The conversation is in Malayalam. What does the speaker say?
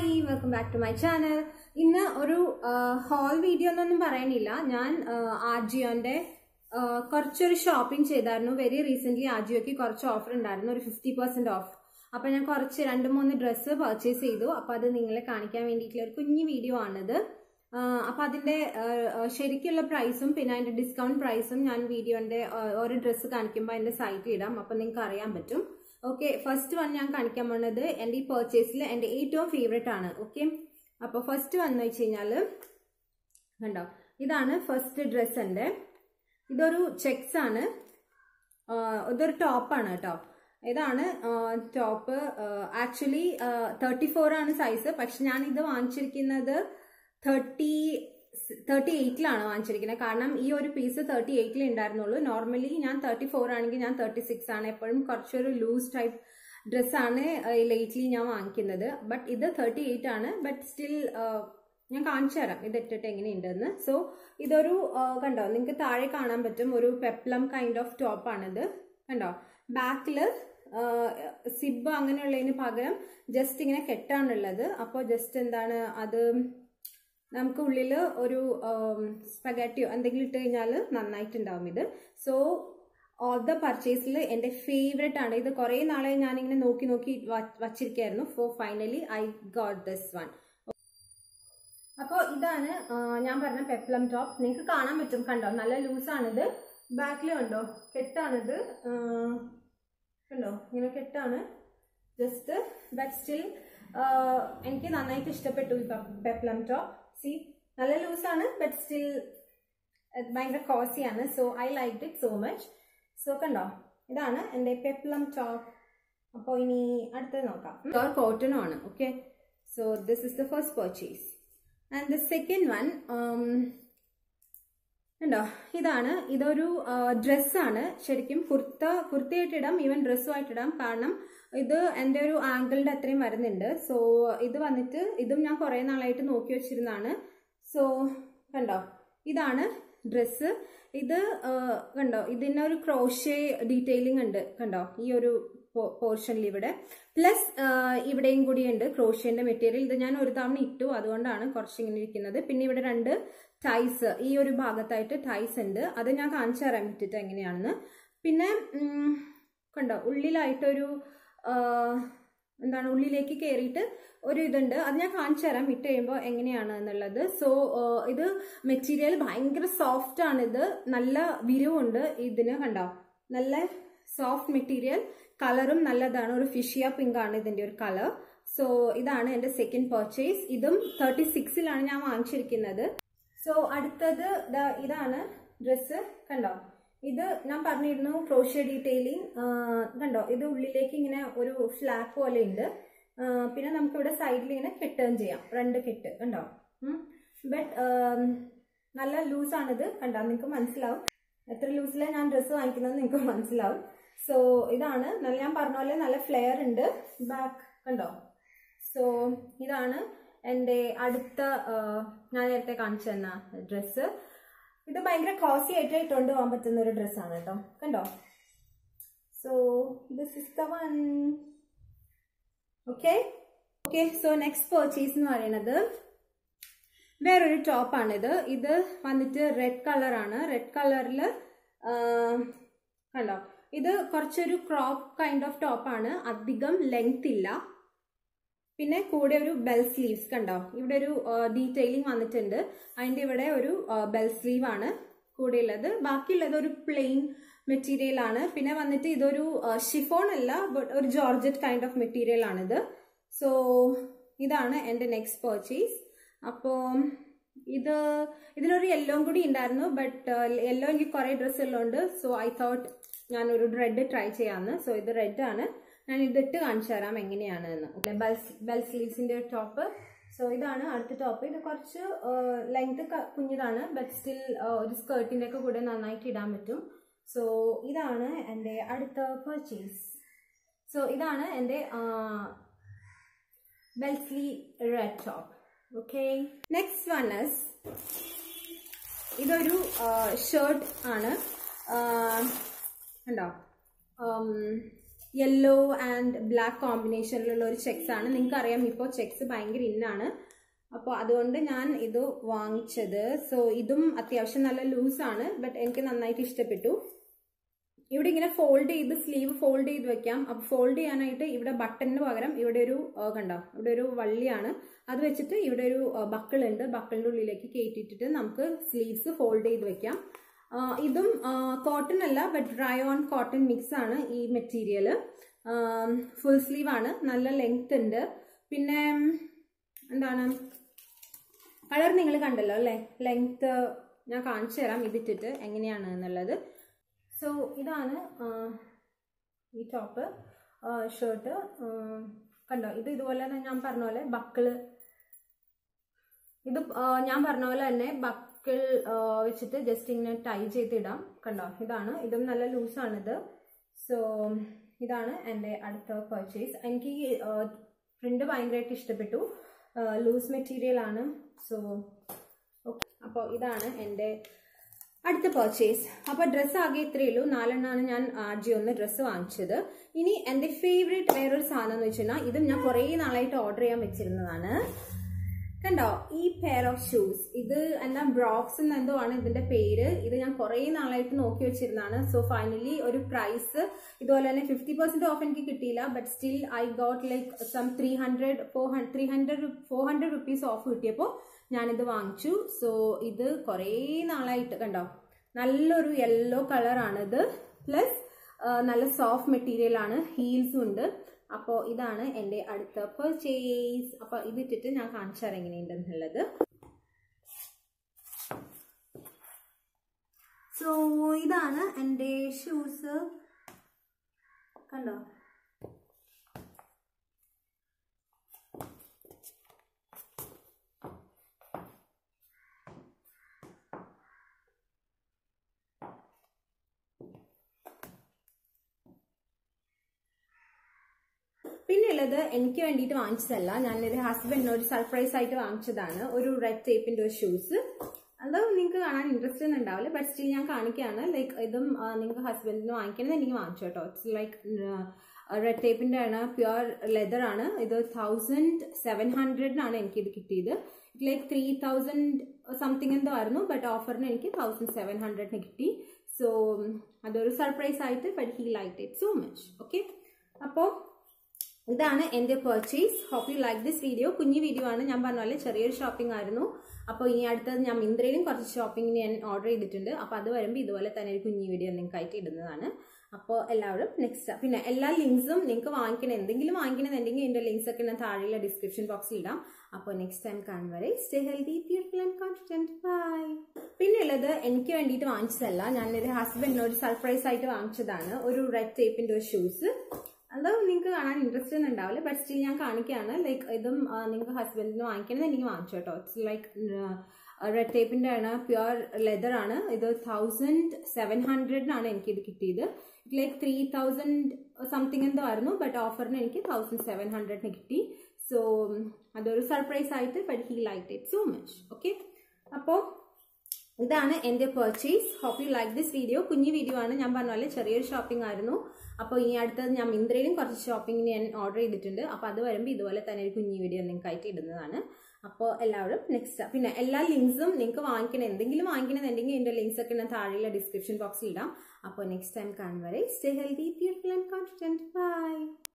hi welcome back to my channel ഇന്ന് ഒരു ഹോൾ വീഡിയോ എന്നൊന്നും പറയണില്ല ഞാൻ ആജിയോന്റെ കുറച്ചൊരു ഷോപ്പിംഗ് ചെയ്തായിരുന്നു വെരി റീസെന്റ് ആജിയോക്ക് കുറച്ച് ഓഫർ ഉണ്ടായിരുന്നു ഒരു ഫിഫ്റ്റി പെർസെന്റ് ഓഫ് അപ്പൊ ഞാൻ കുറച്ച് രണ്ട് മൂന്ന് ഡ്രസ്സ് പർച്ചേസ് ചെയ്തു അപ്പൊ അത് നിങ്ങളെ കാണിക്കാൻ വേണ്ടിയിട്ടുള്ള ഒരു കുഞ്ഞു വീഡിയോ ആണിത് അപ്പൊ അതിന്റെ ശരിക്കുള്ള പ്രൈസും പിന്നെ അതിന്റെ ഡിസ്കൗണ്ട് പ്രൈസും ഞാൻ വീഡിയോന്റെ ഓരോ ഡ്രസ്സ് കാണിക്കുമ്പോൾ അതിന്റെ സൈറ്റിൽ ഇടാം അപ്പൊ നിങ്ങൾക്ക് അറിയാൻ പറ്റും ഓക്കെ ഫസ്റ്റ് വൺ ഞാൻ കാണിക്കാൻ പോകുന്നത് എൻ്റെ ഈ പർച്ചേസിൽ എൻ്റെ ഏറ്റവും ഫേവറേറ്റ് ആണ് ഓക്കെ അപ്പോൾ ഫസ്റ്റ് വന്നു വെച്ച് കഴിഞ്ഞാൽ കണ്ടോ ഇതാണ് ഫസ്റ്റ് ഡ്രസ്സ് എൻ്റെ ഇതൊരു ചെക്സ് ആണ് ഇതൊരു ടോപ്പാണ് കേട്ടോ ഇതാണ് ടോപ്പ് ആക്ച്വലി തേർട്ടി ഫോർ ആണ് സൈസ് പക്ഷെ ഞാൻ ഇത് വാങ്ങിച്ചിരിക്കുന്നത് തേർട്ടി തേർട്ടി എയ്റ്റിലാണ് വാങ്ങിച്ചിരിക്കുന്നത് കാരണം ഈ ഒരു പീസ് തേർട്ടി എയ്റ്റിൽ ഉണ്ടായിരുന്നുള്ളൂ നോർമലി ഞാൻ തേർട്ടി ഫോർ ആണെങ്കിൽ ഞാൻ തേർട്ടി സിക്സ് ആണ് എപ്പോഴും കുറച്ചൊരു ലൂസ് ടൈപ്പ് ഡ്രസ്സാണ് ലേറ്റ്ലി ഞാൻ വാങ്ങിക്കുന്നത് ബട്ട് ഇത് തേർട്ടി എയ്റ്റ് ആണ് ബട്ട് സ്റ്റിൽ ഞാൻ കാണിച്ചു തരാം ഇത് ഇട്ടിട്ട് എങ്ങനെയുണ്ടെന്ന് സോ ഇതൊരു കണ്ടോ നിങ്ങൾക്ക് താഴെ കാണാൻ പറ്റും ഒരു പെപ്ലം കൈൻഡ് ഓഫ് ടോപ്പാണിത് കണ്ടോ ബാക്കിൽ സിബ് അങ്ങനെയുള്ളതിന് പകരം ജസ്റ്റ് ഇങ്ങനെ കെട്ടാണുള്ളത് അപ്പോൾ ജസ്റ്റ് എന്താണ് അത് നമുക്ക് ഉള്ളിൽ ഒരു സ്പഗറ്റിയോ എന്തെങ്കിലും ഇട്ട് കഴിഞ്ഞാൽ നന്നായിട്ടുണ്ടാവും ഇത് സോ ഓൾ ദ പർച്ചേസിൽ എൻ്റെ ഫേവറേറ്റ് ആണ് ഇത് കുറേ നാളെ ഞാനിങ്ങനെ നോക്കി നോക്കി വച്ചിരിക്കായിരുന്നു for finally I got this one അപ്പോൾ ഇതാണ് ഞാൻ പറഞ്ഞ പെപ്ലം ടോപ്പ് നിങ്ങൾക്ക് കാണാൻ പറ്റും കണ്ടോ നല്ല ലൂസാണിത് ബാക്കിൽ കണ്ടോ കെട്ടാണിത് കണ്ടോ ഇങ്ങനെ കെട്ടാണ് ജസ്റ്റ് ബട്ട് സ്റ്റിൽ എനിക്ക് നന്നായിട്ട് ഇഷ്ടപ്പെട്ടു ഈ പെപ്ലം ടോപ്പ് സി നല്ല ലൂസാണ് ബട്ട് സ്റ്റിൽ ഭയങ്കര കോസിയാണ് so I like it so much so കണ്ടോ ഇതാണ് എൻ്റെ പെപ്ലം ടോപ്പ് അപ്പോൾ ഇനി അടുത്തത് നോക്കാം പ്യോർ കോട്ടണും ആണ് okay so this is the first purchase and the second one ഉണ്ടോ ഇതാണ് ഇതൊരു ഡ്രസ്സാണ് ശരിക്കും കുർത്ത കുർത്തയായിട്ടിടാം ഈവൻ ഡ്രസ്സുമായിട്ടിടാം കാരണം ഇത് എൻ്റെ ഒരു ആംഗിളിൻ്റെ അത്രയും വരുന്നുണ്ട് സോ ഇത് വന്നിട്ട് ഇതും ഞാൻ കുറേ നാളായിട്ട് നോക്കി വെച്ചിരുന്നതാണ് സോ കണ്ടോ ഇതാണ് ഡ്രസ്സ് ഇത് കണ്ടോ ഇതിനൊരു ക്രോഷേ ഡീറ്റെയിലിംഗ് ഉണ്ട് കണ്ടോ ഈ ഒരു പോർഷനിൽ ഇവിടെ പ്ലസ് ഇവിടെയും കൂടി ഉണ്ട് ക്രോഷ്യന്റെ മെറ്റീരിയൽ ഇത് ഞാൻ ഒരു തവണ ഇട്ടു അതുകൊണ്ടാണ് കുറച്ച് ഇങ്ങനെ ഇരിക്കുന്നത് പിന്നെ ഇവിടെ രണ്ട് ടൈസ് ഈ ഒരു ഭാഗത്തായിട്ട് ടൈസ് ഉണ്ട് അത് ഞാൻ കാണിച്ചു തരാൻ പറ്റിയിട്ട് എങ്ങനെയാണെന്ന് പിന്നെ കണ്ടോ ഉള്ളിലായിട്ടൊരു എന്താണ് ഉള്ളിലേക്ക് കയറിയിട്ട് ഒരു ഇതുണ്ട് അത് ഞാൻ കാണിച്ചു തരാം ഇട്ട് കഴിയുമ്പോൾ എങ്ങനെയാണ് എന്നുള്ളത് സോ ഇത് മെറ്റീരിയൽ ഭയങ്കര സോഫ്റ്റ് ആണ് ഇത് നല്ല വിരിവുണ്ട് ഇതിന് കണ്ടോ നല്ല സോഫ്റ്റ് മെറ്റീരിയൽ കളറും നല്ലതാണ് ഒരു ഫിഷിയ പിങ്ക് ആണ് ഇതിന്റെ ഒരു കളർ സോ ഇതാണ് എന്റെ സെക്കൻഡ് പർച്ചേസ് ഇതും തേർട്ടി സിക്സിലാണ് ഞാൻ വാങ്ങിച്ചിരിക്കുന്നത് സോ അടുത്തത് ഇതാണ് ഡ്രസ്സ് കണ്ടോ ഇത് ഞാൻ പറഞ്ഞിരുന്നു ക്രോഷ്യ ഡീറ്റെയിലിംഗ് കണ്ടോ ഇത് ഉള്ളിലേക്ക് ഇങ്ങനെ ഒരു ഫ്ലാഗ് പോലെ ഉണ്ട് പിന്നെ നമുക്ക് ഇവിടെ സൈഡിൽ ഇങ്ങനെ കെട്ടുകയും ചെയ്യാം രണ്ട് കെട്ട് കണ്ടോ ബട്ട് നല്ല ലൂസാണിത് കണ്ടോ നിങ്ങൾക്ക് മനസ്സിലാവും എത്ര ലൂസിലാണ് ഞാൻ ഡ്രസ്സ് വാങ്ങിക്കുന്നത് നിങ്ങൾക്ക് മനസ്സിലാവും സോ ഇതാണ് നല്ല ഞാൻ പറഞ്ഞ പോലെ നല്ല ഫ്ലെയർ ഉണ്ട് ബാക്ക് കണ്ടോ സോ ഇതാണ് എൻ്റെ അടുത്ത ഞാൻ നേരത്തെ കാണിച്ചു തന്ന ഡ്രസ്സ് ഇത് ഭയങ്കര കോസി ആയിട്ട് ഇട്ടുകൊണ്ട് പോകാൻ പറ്റുന്ന ഒരു ഡ്രസ്സാണ് കേട്ടോ കണ്ടോ so this is the one okay okay so next purchase എന്ന് പറയുന്നത് വേറൊരു ടോപ്പാണിത് ഇത് വന്നിട്ട് റെഡ് കളറാണ് റെഡ് കളറിൽ കണ്ടോ ഇത് കുറച്ചൊരു ക്രോപ്പ് കൈൻഡ് ഓഫ് ടോപ്പാണ് അധികം ലെങ്ത് ഇല്ല പിന്നെ കൂടെ ഒരു ബെൽ സ്ലീവ്സ് കണ്ടോ ഇവിടെ ഒരു ഡീറ്റെയിലിംഗ് വന്നിട്ടുണ്ട് അതിൻ്റെ ഇവിടെ ഒരു ബെൽ സ്ലീവ് ആണ് കൂടെ ഉള്ളത് ബാക്കിയുള്ളത് ഒരു പ്ലെയിൻ മെറ്റീരിയൽ ആണ് പിന്നെ വന്നിട്ട് ഇതൊരു ഷിഫോൺ അല്ല ബട്ട് ഒരു ജോർജറ്റ് കൈൻഡ് ഓഫ് മെറ്റീരിയൽ ആണിത് സോ ഇതാണ് എൻ്റെ നെക്സ്റ്റ് പർച്ചേസ് അപ്പോൾ ഇത് ഇതിനൊരു യെല്ലോ കൂടി ഉണ്ടായിരുന്നു ബട്ട് യെല്ലോ എനിക്ക് കുറേ ഡ്രസ്സ് ഉള്ളതുകൊണ്ട് സോ ഐ തോട്ട് ഞാനൊരു റെഡ് ട്രൈ ചെയ്യാമെന്ന് സോ ഇത് റെഡ് ആണ് ഞാൻ ഇതിട്ട് കാണിച്ചു തരാം എങ്ങനെയാണ് എന്ന് ബെൽ ബെൽ സ്ലീവ്സിന്റെ ടോപ്പ് സോ ഇതാണ് അടുത്ത ടോപ്പ് ഇത് കുറച്ച് ലെങ്ത് കുഞ്ഞിതാണ് ബട്ട് സ്റ്റിൽ ഒരു സ്കേർട്ടിൻ്റെ ഒക്കെ കൂടെ നന്നായിട്ട് ഇടാൻ പറ്റും സോ ഇതാണ് എൻ്റെ അടുത്ത പർച്ചേസ് സോ ഇതാണ് എൻ്റെ bell sleeve red top okay next one is ഇതൊരു ഷർട്ട് ആണ് കണ്ടോ യെല്ലോ ആൻഡ് ബ്ലാക്ക് കോമ്പിനേഷനിലുള്ള ഒരു ചെക്സ് ആണ് നിങ്ങൾക്ക് അറിയാം ഇപ്പോൾ ചെക്സ് ഭയങ്കര ഇന്നാണ് അപ്പോൾ അതുകൊണ്ട് ഞാൻ ഇത് വാങ്ങിച്ചത് സോ ഇതും അത്യാവശ്യം നല്ല ലൂസാണ് ബട്ട് എനിക്ക് നന്നായിട്ട് ഇഷ്ടപ്പെട്ടു ഇവിടെ ഇങ്ങനെ ഫോൾഡ് ചെയ്ത് സ്ലീവ് ഫോൾഡ് ചെയ്ത് വെക്കാം അപ്പോൾ ഫോൾഡ് ചെയ്യാനായിട്ട് ഇവിടെ ബട്ടണിന് പകരം ഇവിടെ ഒരു ആ, കണ്ടോ ഇവിടെ ഒരു വള്ളിയാണ് അത് വെച്ചിട്ട് ഇവിടെ ഒരു ബക്കിൾ ഉണ്ട് ബക്കിളിൻ്റെ ഉള്ളിലേക്ക് കയറ്റിയിട്ടിട്ട് നമുക്ക് സ്ലീവ്സ് ഫോൾഡ് ചെയ്ത് വെക്കാം ആ, ഇതും കോട്ടൺ അല്ല but dry on cotton mix ആണ് ഈ മെറ്റീരിയൽ ഫുൾ സ്ലീവ് ആണ് നല്ല ലെങ്ത് ഉണ്ട് പിന്നെ എന്താണ് കളർ നിങ്ങൾ കണ്ടല്ലോ അല്ലേ ലെങ്ത് ഞാൻ കാണിച്ചു തരാം ഇതിട്ടിട്ട് എങ്ങനെയാണ് എന്നുള്ളത് സോ ഇതാണ് ആ, ഈ ടോപ്പ് ഷർട്ട് കണ്ടോ ഇത് ഇതുപോലെ തന്നെ ഞാൻ പറഞ്ഞ പോലെ ബക്കിള് ഇത് ആ, ഞാൻ പറഞ്ഞ പോലെ തന്നെ ബക്കിൾ വെച്ചിട്ട് ജസ്റ്റ് ഇങ്ങനെ ടൈ ചെയ്തിടാം കണ്ടോ ഇതാണ് ഇതും നല്ല ലൂസാണിത് സോ ഇതാണ് എൻ്റെ അടുത്ത പർച്ചേസ് എനിക്ക് ഈ പ്രിന്റ് ഭയങ്കരമായിട്ട് ഇഷ്ടപ്പെട്ടു ലൂസ് മെറ്റീരിയൽ ആണ് സോ ഓക്കെ അപ്പോൾ ഇതാണ് എൻ്റെ അടുത്ത പർച്ചേസ് അപ്പോൾ ഡ്രസ്സ് ആകെ ഇത്രയേ ഉള്ളൂ നാലെണ്ണമാണ് ഞാൻ ആദ്യം ഒന്ന് ഡ്രസ്സ് വാങ്ങിച്ചത് ഇനി എൻ്റെ ഫേവറേറ്റ് വേറൊരു സാധനം എന്ന് വെച്ചാൽ ഇതും ഞാൻ കുറേ നാളായിട്ട് ഓർഡർ ചെയ്യാൻ വെച്ചിരുന്നതാണ് കണ്ടോ ഈ പെയർ ഓഫ് ഷൂസ് ഇത് എന്താ ബ്രോക്സ് എന്ന് എന്തോ ആണ് ഇതിന്റെ പേര് ഇത് ഞാൻ കുറേ നാളായിട്ട് നോക്കി വെച്ചിരുന്നതാണ് സോ ഫൈനലി ഒരു പ്രൈസ് ഇതുപോലെ തന്നെ ഫിഫ്റ്റി പെർസെന്റ് ഓഫ് എനിക്ക് കിട്ടിയില്ല but still I got like some three hundred four three hundred four hundred rupees off കിട്ടിയപ്പോൾ ഞാനിത് വാങ്ങിച്ചു സോ ഇത് കുറേ നാളായിട്ട് കണ്ടോ നല്ലൊരു യെല്ലോ കളറാണിത് പ്ലസ് നല്ല സോഫ്റ്റ് മെറ്റീരിയൽ ആണ് ഹീൽസും ഉണ്ട് അപ്പോൾ ഇതാണ് എൻ്റെ അടുത്ത പർച്ചേസ് അപ്പോൾ ഇതിട്ടിട്ട് ഞാൻ കാണിച്ചു തരാം എങ്ങനെയുണ്ടെന്നുള്ളത് സോ ഇതാണ് എൻ്റെ ഷൂസ് കണ്ടോ പിന്നെ ഉള്ളത് എനിക്ക് വേണ്ടിയിട്ട് വാങ്ങിച്ചതല്ല ഞാൻ എൻ്റെ ഹസ്ബൻഡിന് ഒരു സർപ്രൈസ് ആയിട്ട് വാങ്ങിച്ചതാണ് ഒരു റെഡ് ടേപ്പിന്റെ ഒരു ഷൂസ് അത് നിങ്ങൾക്ക് കാണാൻ ഇൻട്രസ്റ്റ് ഒന്നും ഉണ്ടാവില്ല ബട്ട് സ്റ്റിൽ ഞാൻ കാണിക്കുകയാണ് ലൈക്ക് ഇതും നിങ്ങൾക്ക് ഹസ്ബൻഡിന് വാങ്ങിക്കണമെന്ന് എനിക്ക് വാങ്ങിച്ചു കേട്ടോ ഇറ്റ്സ് ലൈക്ക് റെഡ് ടേപ്പിന്റെ ആണ് പ്യുവർ ലെതർ ആണ് ഇത് തൗസൻഡ് സെവൻ ഹൺഡ്രഡിനാണ് എനിക്കിത് കിട്ടിയത് ലൈക്ക് ത്രീ തൗസൻഡ് സംതിങ് എന്തോ ആയിരുന്നു ബട്ട് ഓഫറിന് എനിക്ക് തൗസൻഡ് സെവൻ ഹൺഡ്രഡിന് കിട്ടി സോ അതൊരു സർപ്രൈസ് ആയിട്ട് but he like it so much okay അപ്പോൾ ഇതാണ് എൻ്റെ purchase hope you like this video കുഞ്ഞു വീഡിയോ ആണ് ഞാൻ പറഞ്ഞ പോലെ ചെറിയൊരു ഷോപ്പിംഗ് ആയിരുന്നു അപ്പോൾ ഇനി അടുത്തത് ഞാൻ മിന്ത്രയിലും കുറച്ച് ഷോപ്പിംഗ് ഞാൻ ഓർഡർ ചെയ്തിട്ടുണ്ട് അപ്പോൾ അത് വരുമ്പോൾ ഇതുപോലെ തന്നെ ഒരു കുഞ്ഞു വീഡിയോ നിങ്ങൾക്കായിട്ട് ഇടുന്നതാണ് അപ്പോൾ എല്ലാവരും നെക്സ്റ്റ് പിന്നെ എല്ലാ ലിങ്ക്സും നിങ്ങൾക്ക് വാങ്ങിക്കണം എന്തെങ്കിലും വാങ്ങിക്കണമെന്നുണ്ടെങ്കിൽ എൻ്റെ ലിങ്ക്സ് ഒക്കെ ഞാൻ താഴെയുള്ള ഡിസ്ക്രിപ്ഷൻ ബോക്സിൽ ഇടാം അപ്പോൾ നെക്സ്റ്റ് ടൈം കാണും വരെ stay healthy beautiful and confident bye പിന്നെ ഉള്ളത് എനിക്ക് വേണ്ടിയിട്ട് വാങ്ങിച്ചതല്ല ഞാൻ എൻ്റെ ഹസ്ബൻഡിന് ഒരു സർപ്രൈസ് ആയിട്ട് വാങ്ങിച്ചതാണ് ഒരു റെഡ് ടേപ്പിൻ്റെ ഒരു ഷൂസ് അത് നിങ്ങൾക്ക് കാണാൻ ഇൻട്രസ്റ്റ് ഒന്നും ഉണ്ടാവില്ല ബട്ട് സ്റ്റിൽ ഞാൻ കാണിക്കുകയാണ് ലൈക്ക് ഇതും നിങ്ങൾക്ക് ഹസ്ബൻഡിന് വാങ്ങിക്കണമെന്ന് എനിക്ക് വാങ്ങിച്ചു കേട്ടോ ഇറ്റ്സ് ലൈക്ക് റെഡ് ടേപ്പിന്റെ ആണ് പ്യുവർ ലെതർ ആണ് ഇത് തൗസൻഡ് സെവൻ ഹൺഡ്രഡിനാണ് എനിക്കിത് കിട്ടിയത് ലൈക്ക് ത്രീ തൗസൻഡ് സംതിങ് എന്തോ ആയിരുന്നു ബട്ട് ഓഫറിന് എനിക്ക് തൗസൻഡ് സെവൻ ഹൺഡ്രഡിന് കിട്ടി സോ അതൊരു സർപ്രൈസ് ആയിട്ട് but he like it so much okay അപ്പോൾ ഇതാണ് എൻ്റെ purchase hope you like this video കുഞ്ഞു വീഡിയോ ആണ് ഞാൻ പറഞ്ഞ പോലെ ചെറിയൊരു ഷോപ്പിംഗ് ആയിരുന്നു അപ്പോൾ ഇനി അടുത്തത് ഞാൻ മിന്ത്രയിലും കുറച്ച് ഷോപ്പിംഗ് ഞാൻ ഓർഡർ ചെയ്തിട്ടുണ്ട് അപ്പോൾ അത് വരുമ്പോൾ ഇതുപോലെ തന്നെ ഒരു കുഞ്ഞു വീഡിയോ നിങ്ങൾക്കായിട്ട് ഇടുന്നതാണ് അപ്പോൾ എല്ലാവരും നെക്സ്റ്റ് പിന്നെ എല്ലാ ലിങ്ക്സും നിങ്ങൾക്ക് വാങ്ങിക്കണം എന്തെങ്കിലും വാങ്ങിക്കണമെന്നുണ്ടെങ്കിൽ എൻ്റെ ലിങ്ക്സ് ഒക്കെ ഞാൻ താഴെയുള്ള ഡിസ്ക്രിപ്ഷൻ ബോക്സിൽ ഇടാം അപ്പോൾ നെക്സ്റ്റ് ടൈം കാണും വരെ stay healthy beautiful and confident by